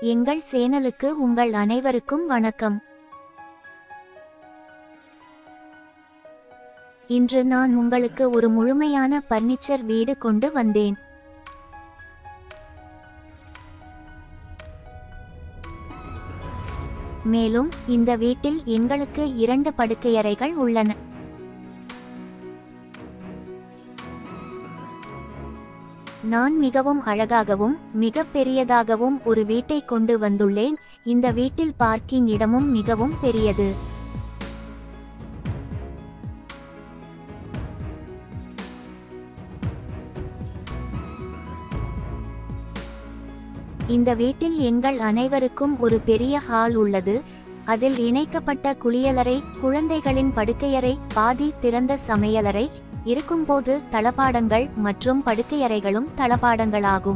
எங்கள் சேனலுக்கு உங்கள் அனைவருக்கும் வணக்கம் இன்று நான் உங்களுக்கு ஒரு முழுமையான பர்னிச்சர் வீடு கொண்டு வந்தேன் மேலும் இந்த வீட்டில் எங்களுக்கு இரண்டு படுக்கையறைகள் உள்ளன நான் மிகவும் அழகாகவும் மிக பெரியதாகவும் ஒரு வீட்டை கொண்டு வந்துள்ளேன் இந்த வீட்டில் பார்க்கிங் இடமும் மிகவும் பெரியது இந்த வீட்டில் எங்கள் அனைவருக்கும் ஒரு பெரிய ஹால் உள்ளது அதில் இணைக்கப்பட்ட குளியலறை குழந்தைகளின் படுக்கையறை பாதி திறந்த சமையலறை இருக்கும்போது தளபாடங்கள் மற்றும் படுக்கையறைகளும் தளபாடங்களாகும்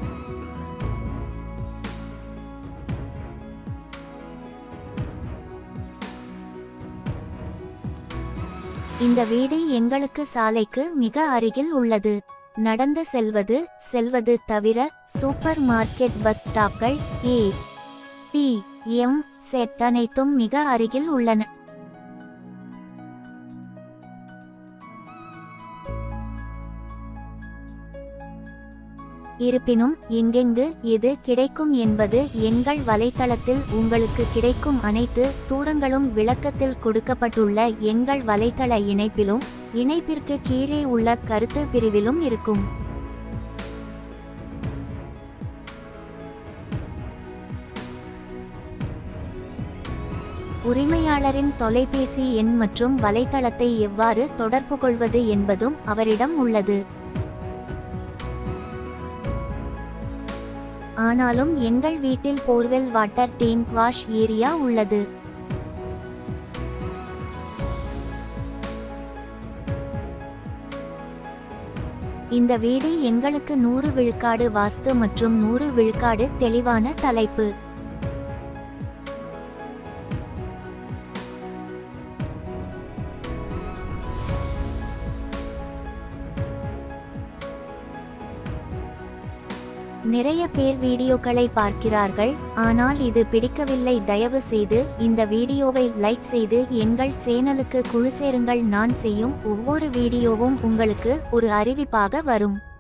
இந்த வீடு எங்களுக்கு சாலைக்கு மிக அருகில் உள்ளது நடந்து செல்வது செல்வது தவிர சூப்பர் மார்க்கெட் பஸ் ஸ்டாப்கள் ஏ டி எம் செட் அனைத்தும் மிக அருகில் உள்ளன இருப்பினும் எங்கெங்கு எது கிடைக்கும் என்பது எங்கள் வலைத்தளத்தில் உங்களுக்கு கிடைக்கும் அனைத்து தூரங்களும் விளக்கத்தில் கொடுக்கப்பட்டுள்ள எங்கள் வலைத்தள இணைப்பிலும் இணைப்பிற்கு கீழே உள்ள கருத்து பிரிவிலும் இருக்கும் உரிமையாளரின் தொலைபேசி எண் மற்றும் வலைத்தளத்தை எவ்வாறு தொடர்பு கொள்வது என்பதும் அவரிடம் உள்ளது ஆனாலும் எங்கள் வீட்டில் borewell water tank wash area உள்ளது இந்த வீடு எங்களுக்கு நூறு விழுக்காடு வாஸ்து மற்றும் நூறு விழுக்காடு தெளிவான தலைப்பு நிறைய பேர் வீடியோக்களை பார்க்கிறார்கள் ஆனால் இது பிடிக்கவில்லை தயவு செய்து இந்த வீடியோவை லைக் செய்து எங்கள் சேனலுக்கு குழு சேருங்கள் நான் செய்யும் ஒவ்வொரு வீடியோவும் உங்களுக்கு ஒரு அறிவிப்பாக வரும்